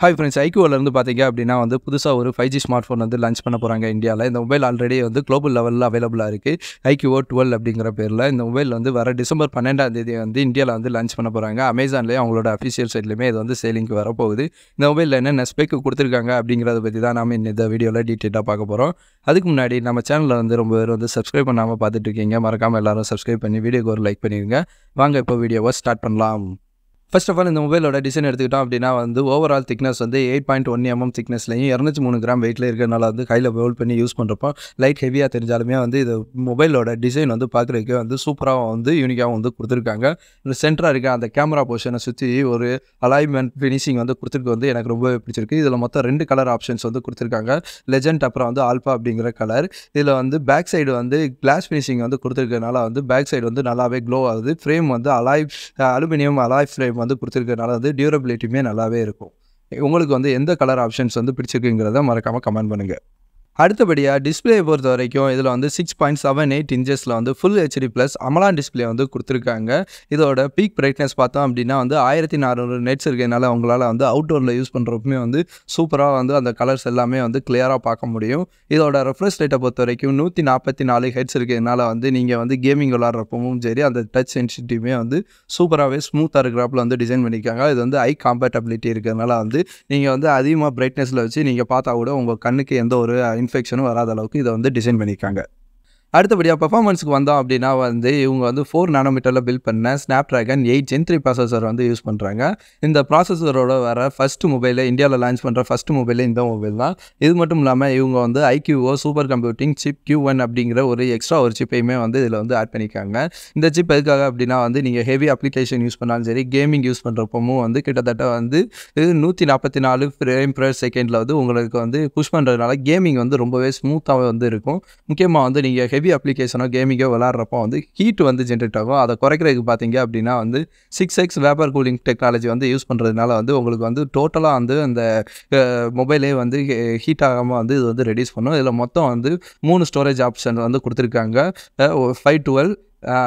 hi friends ஐக்யூவிலேருந்து பார்த்தீங்க அப்படின்னா வந்து புதுசாக ஒரு ஃபைவ் ஜி ஸ்மார்ட் ஃபோன் வந்து லான்ச் பண்ண போகிறாங்க இந்தியாவில் இந்த மொபைல் ஆல்ரெடி வந்து குளோபல் லெவலில் அவைலபிளாக இருக்குது ஐக்யூஓ டுவெல் அப்படிங்கிற பேரில் இந்த மொபைல் வந்து வர டிசம்பர் பன்னெண்டாம் தேதி வந்து இந்தியாவில் வந்து லான்ச் பண்ண போகிறாங்க அமேசான்லேயே அவங்களோட அஃபிஷியல் சைட்லையுமே இது வந்து சேலிங்க்கு வரப்போகுது இந்த மொபைலில் என்னென்ன ஸ்பெக் கொடுத்துருக்காங்க அப்படிங்கிறத பற்றி தான் நாம இந்த வீடியோவில் டீட்டெயிலாக பார்க்க போகிறோம் அதுக்கு முன்னாடி நம்ம சேனலில் வந்து ரொம்ப பேர் வந்து சப்ஸ்கிரைப் பண்ணாமல் பார்த்துட்டு இருக்கீங்க மறக்காமல் எல்லாரும் சப்ஸ்கிரைப் பண்ணி வீடியோக்கு ஒரு லைக் பண்ணிடுங்க வாங்க இப்போ வீடியோவை ஸ்டார்ட் பண்ணலாம் ஃபர்ஸ்ட் ஆஃப் ஆல் இந்த மொபைலோட டிசைன் எடுத்துக்கிட்டோம் அப்படின்னா வந்து ஓவரால் திக்னஸ் வந்து எயிட் பாயிண்ட் ஒன் எம்எம் திக்னஸ்லையும் இரநூத்தி மூணு கிராம் வெயிட்டில் இருக்கிறனால வந்து கையில் ஹோல்ட் பண்ணி யூஸ் பண்ணுறப்போ லைட் ஹெவியாக தெரிஞ்சாலுமே வந்து இது மொபைலோட டிசைன் வந்து பார்க்குறதுக்கு வந்து சூப்பராக வந்து யூனிக்காகவும் வந்து கொடுத்துருக்காங்க இந்த சென்டராக இருக்க அந்த கேமரா பொசிஷனை சுற்றி ஒரு அலைன்மெண்ட் ஃபினிஷிங் வந்து கொடுத்துருக்கு வந்து எனக்கு ரொம்பவே பிடிச்சிருக்கு இதில் மொத்தம் ரெண்டு கலர் ஆப்ஷன்ஸ் வந்து கொடுத்துருக்காங்க லெஜண்ட் அப்புறம் வந்து ஆல்ஃபா அப்படிங்கிற கலர் இதில் வந்து பேக் சைடு வந்து கிளாஸ் ஃபினிஷிங் வந்து கொடுத்துருக்கனால வந்து பேக் சைடு வந்து நல்லாவே க்ளோ ஆகுது ஃப்ரேம் வந்து அலாய் அலுமினியம் அலாய் ஃப்ரேம் வந்து கொடுத்துருக்கனால வந்து டியூரபிலிட்டியுமே நல்லாவே இருக்கும் உங்களுக்கு வந்து எந்த கலர் ஆப்ஷன்ஸ் வந்து பிடிச்சிருக்குங்கிறத மறக்காமல் கமெண்ட் பண்ணுங்கள் அடுத்தபடியாக டிஸ்பிளே பொறுத்த வரைக்கும் இதில் வந்து சிக்ஸ் பாயிண்ட் செவன் எயிட் இன்ச்சஸில் வந்து full HD plus AMOLED display வந்து கொடுத்துருக்காங்க இதோட பீக் பிரைட்னஸ் பார்த்தோம் அப்படின்னா வந்து ஆயிரத்தி நானூறு நெட்ஸ் இருக்கிறதுனால உங்களால் வந்து அவுட்டோரில் யூஸ் பண்ணுறப்பமே வந்து சூப்பராக வந்து அந்த கலர்ஸ் எல்லாமே வந்து கிளியராக பார்க்க முடியும் இதோட ரெஃப்ரெஷ் ரேட்டை பொறுத்த வரைக்கும் நூற்றி நாற்பத்தி நாலு ஹெட்ஸ் இருக்கிறதுனால வந்து நீங்கள் வந்து கேமிங் விளாட்றப்பவும் சரி அந்த டச் சென்சிட்டிவ்மே வந்து சூப்பராகவே ஸ்மூத்தாக இருக்கிறாப்புல வந்து டிசைன் பண்ணியிருக்காங்க இது வந்து ஐ காம்பேட்டபிலிட்டி இருக்கிறதுனால வந்து நீங்கள் வந்து அதிகமாக பிரைட்னஸில் வச்சு நீங்கள் பார்த்தா கூட உங்கள் கண்ணுக்கு எந்த ஒரு இன்ஃபெக்ஷனும் வராத அளவுக்கு இதை வந்து டிசைன் பண்ணியிருக்காங்க அடுத்தபடியாக பர்ஃபார்மன்ஸுக்கு வந்தோம் அப்படின்னா வந்து இவங்க வந்து ஃபோர் நானோமீட்டரில் பில்ட் பண்ண Snapdragon eight gen three processor வந்து யூஸ் பண்ணுறாங்க இந்த ப்ராசஸரோட வர ஃபஸ்ட்டு மொபைலில் இந்தியாவில் லான்ச் பண்ணுற ஃபஸ்ட்டு மொபைல் இந்த மொபைல் தான் இது மட்டும் இல்லாமல் இவங்க வந்து iQOO super computing chip Q one அப்படிங்கிற ஒரு எக்ஸ்ட்ரா ஒரு சிப்பையுமே வந்து இதில் வந்து ஆட் பண்ணியிருக்காங்க இந்த சிப் எதுக்காக அப்படின்னா வந்து நீங்கள் ஹெவி அப்ளிகேஷன் யூஸ் பண்ணாலும் சரி கேமிங் யூஸ் பண்ணுறப்பவும் வந்து கிட்டத்தட்ட வந்து இது நூற்றி நாற்பத்தி நாலு ஃப்ரேம் ப்ரர் செகண்டில் வந்து உங்களுக்கு வந்து புஷ் பண்ணுறதுனால கேமிங் வந்து ரொம்பவே ஸ்மூத்தாக வந்து இருக்கும் முக்கியமாக வந்து நீங்கள் ஹெவி அப்ளிகேஷனோ கேமிங்கோ விளாட்றப்போ வந்து ஹீட் வந்து ஜென்ரேட் ஆகும் அதை குறைக்கிறதுக்கு பார்த்தீங்க அப்படின்னா வந்து six X vapour cooling technology வந்து யூஸ் பண்ணுறதுனால வந்து உங்களுக்கு வந்து டோட்டலாக வந்து அந்த மொபைலே வந்து ஹீட் ஆகாமல் வந்து இது வந்து ரெடியூஸ் பண்ணும் இதில் மொத்தம் வந்து மூணு ஸ்டோரேஜ் ஆப்ஷன் வந்து கொடுத்துருக்காங்க five twelve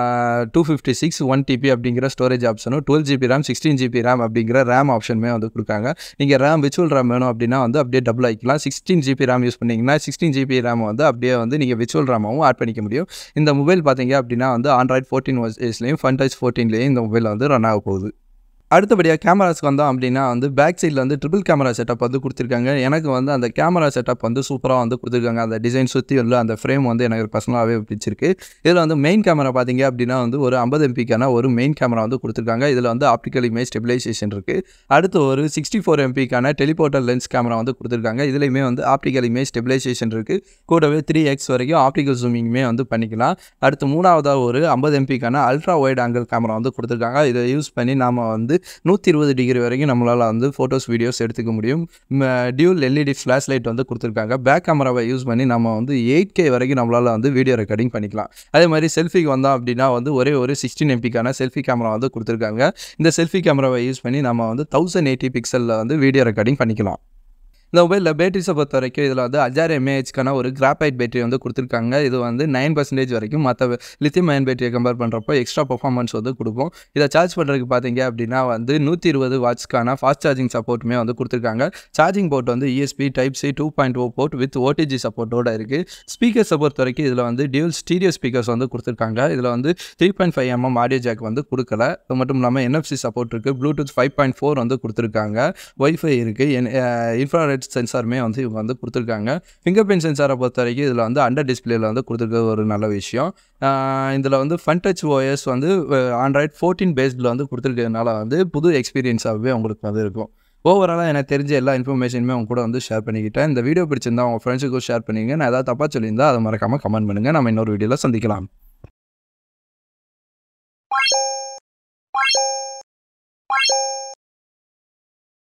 two fifty six one TB அப்படிங்கிற ஸ்டோரேஜ் ஆப்ஷனும் twelve GB RAM sixteen GB RAM அப்படிங்கிற ரேம் ஆப்ஷனுமே வந்து கொடுக்காங்க நீங்கள் ரேம் விச்சுவல் ரேம் வேணும் அப்படின்னா வந்து அப்படியே டபுள் ஆகிக்கலாம் சிக்ஸ்டீன் ஜிபி ரேம் யூஸ் பண்ணிங்கன்னா சிக்ஸ்டீன் ஜிபி ரேம் வந்து அப்படியே வந்து நீங்கள் விச்சுவல் ரேமாவும் ஆட் பண்ணிக்க முடியும் இந்த மொபைல் பார்த்தீங்க அப்படின்னா வந்து ஆண்ட்ராய்ட் ஃபோர்டீன் வயசுலேயும் ஃபன் டச் ஃபோர்டீன்லேயும் இந்த மொபைல் வந்து ரன் ஆக போகுது அடுத்தபடியாக கேமராஸ்க்கு வந்தோம் அப்படின்னா வந்து பேக் சைடில் வந்து ட்ரிபிள் கேமரா செட்டப் வந்து கொடுத்துருக்காங்க எனக்கு வந்து அந்த கேமரா செட்டப் வந்து சூப்பராக வந்து கொடுத்துருக்காங்க அந்த டிசைன் சுற்றி உள்ள அந்த ஃப்ரேம் வந்து எனக்கு பர்சனலாகவே பிடிச்சிருக்கு இதில் வந்து மெயின் கேமரா பார்த்தீங்க அப்படின்னா வந்து ஒரு ஐம்பது எம்பிக்கான ஒரு மெயின் கேமரா வந்து கொடுத்துருக்காங்க இதில் வந்து ஆப்டிக்கல் இமேஜ் ஸ்டெபிலைசேஷன் இருக்குது அடுத்து ஒரு சிக்ஸ்டி ஃபோர் எம்பிக்கான டெலிபோர்ட்டல் லென்ஸ் கேமரா வந்து கொடுத்துருக்காங்க இதுலேயுமே வந்து ஆப்டிக்கல் இமேஜ் ஸ்டெபிலைசேஷன் இருக்குது கூடவே த்ரீ எக்ஸ் வரைக்கும் ஆப்டிக்கல் ஜூமிங்குமே வந்து பண்ணிக்கலாம் அடுத்து மூணாவதாக ஒரு ஐம்பது எம்பிக்கான அல்ட்ரா ஒய்ட் ஆங்கிள் கேமரா வந்து கொடுத்துருக்காங்க இதை யூஸ் பண்ணி நாம் வந்து நூற்றி இருபது டிகிரி வரைக்கும் நம்மளால் வந்து ஃபோட்டோஸ் வீடியோஸ் எடுத்துக்க முடியும் டியூல் எல்இடி ஃப்ளாஷ் லைட் வந்து கொடுத்துருக்காங்க பேக் கேமராவை யூஸ் பண்ணி நம்ம வந்து எயிட் கே வரைக்கும் நம்மளால் வந்து வீடியோ ரெக்கார்டிங் பண்ணிக்கலாம் அதே மாதிரி செல்ஃபிக்கு வந்தோம் அப்படின்னா வந்து ஒரே ஒரு சிக்ஸ்டீன் எம்பிக்கான செல்ஃபி கேமரா வந்து கொடுத்துருக்காங்க இந்த செல்ஃபி கேமராவை யூஸ் பண்ணி நம்ம வந்து தௌசண்ட் எயிட்டி பிக்சலில் வந்து வீடியோ ரெக்கார்டிங் பண்ணிக்கலாம் இந்த மொபைலில் பேட்டரிஸை பொறுத்த வரைக்கும் இதில் வந்து அஜார் எம்ஏஹெச்க்கான ஒரு கிராஃபைட் பேட்டரி வந்து கொடுத்துருக்காங்க இது வந்து நைன் பர்சன்டேஜ் வரைக்கும் மற்ற லித்தியம் அயன் பேட்டரியை கம்பேர் பண்ணுறப்போ எக்ஸ்ட்ரா பர்ஃபார்மன்ஸ் வந்து கொடுக்கும் இதை சார்ஜ் பண்ணுறதுக்கு பார்த்தீங்க அப்படின்னா வந்து நூற்றி இருபது வாட்ஸ்க்கான ஃபாஸ்ட் சார்ஜிங் சப்போர்ட்டுமே வந்து கொடுத்துருக்காங்க சார்ஜிங் போர்ட் வந்து USB type C two point O port with OTG சப்போர்ட்டோட இருக்குது ஸ்பீக்கர்ஸை பொறுத்த வரைக்கும் இதில் வந்து டியூல் ஸ்டீரியோ ஸ்பீக்கர்ஸ் வந்து கொடுத்துருக்காங்க இதில் வந்து three point five mm audio jack வந்து கொடுக்கல அது மட்டும் இல்லாமல் என்எஃப்சி சப்போர்ட் இருக்குது ப்ளூடூத் ஃபைவ் பாயிண்ட் ஃபோர் வந்து கொடுத்துருக்காங்க ஒய்ஃபை இருக்குது இன்ஃப்ராரெட் சென்சாருமே வந்து இவங்க வந்து கொடுத்துருக்காங்க ஃபிங்கர் பிரிண்ட் சென்சாரை பொறுத்த வரைக்கும் இதில் வந்து அண்டர் டிஸ்பிளேல வந்து கொடுத்துருக்க ஒரு நல்ல விஷயம் இதில் வந்து ஃபன் டச் ஓஎஸ் வந்து ஆண்ட்ராய்ட் ஃபோர்டீன் பேஸ்டில் வந்து கொடுத்துருக்கிறதுனால வந்து புது எக்ஸ்பீரியன்ஸாகவே உங்களுக்கு வந்து இருக்கும் ஓவராலாக எனக்கு தெரிஞ்ச எல்லா இன்ஃபர்மேஷனுமே அவங்க கூட வந்து ஷேர் பண்ணிக்கிட்டேன் இந்த வீடியோ பிடிச்சிருந்தா உங்கள் ஃப்ரெண்ட்ஸுக்கும் ஷேர் பண்ணிங்க நான் ஏதாவது தப்பாக சொல்லியிருந்தா அதை மறக்காமல் கமெண்ட் பண்ணுங்கள் நம்ம இன்னொரு வீடியோவில் சந்திக்கலாம்